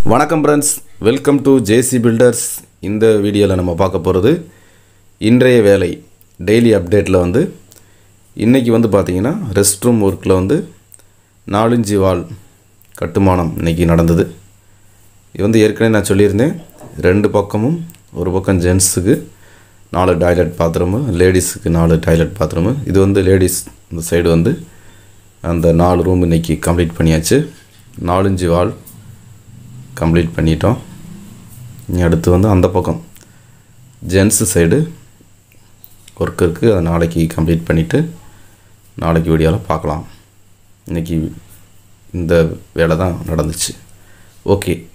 வணக்கம் friends welcome to JC builders இந்த வீடியோவில் நம்ம பார்க்க போகிறது இன்றைய வேலை டெய்லி அப்டேட்டில் வந்து இன்றைக்கி வந்து பார்த்திங்கன்னா ரெஸ்ட் ரூம் ஒர்க்கில் வந்து நாலஞ்சு வால் கட்டுமானம் இன்றைக்கி நடந்தது இது வந்து ஏற்கனவே நான் சொல்லியிருந்தேன் ரெண்டு பக்கமும் ஒரு பக்கம் ஜென்ஸுக்கு நாலு டாய்லெட் பாத்ரூமு லேடிஸுக்கு நாலு டாய்லெட் பாத்ரூமு இது வந்து லேடிஸ் இந்த சைடு வந்து அந்த நாலு ரூம் இன்றைக்கி கம்ப்ளீட் பண்ணியாச்சு நாலஞ்சு வால் கம்ப்ளீட் பண்ணிட்டோம் இனி அடுத்து வந்து அந்த பக்கம் ஜென்ஸு சைடு ஒர்க் இருக்குது அதை நாளைக்கு கம்ப்ளீட் பண்ணிவிட்டு நாளைக்கு வீடியோவில் பார்க்கலாம் இன்றைக்கி இந்த வேலை தான் நடந்துச்சு ஓகே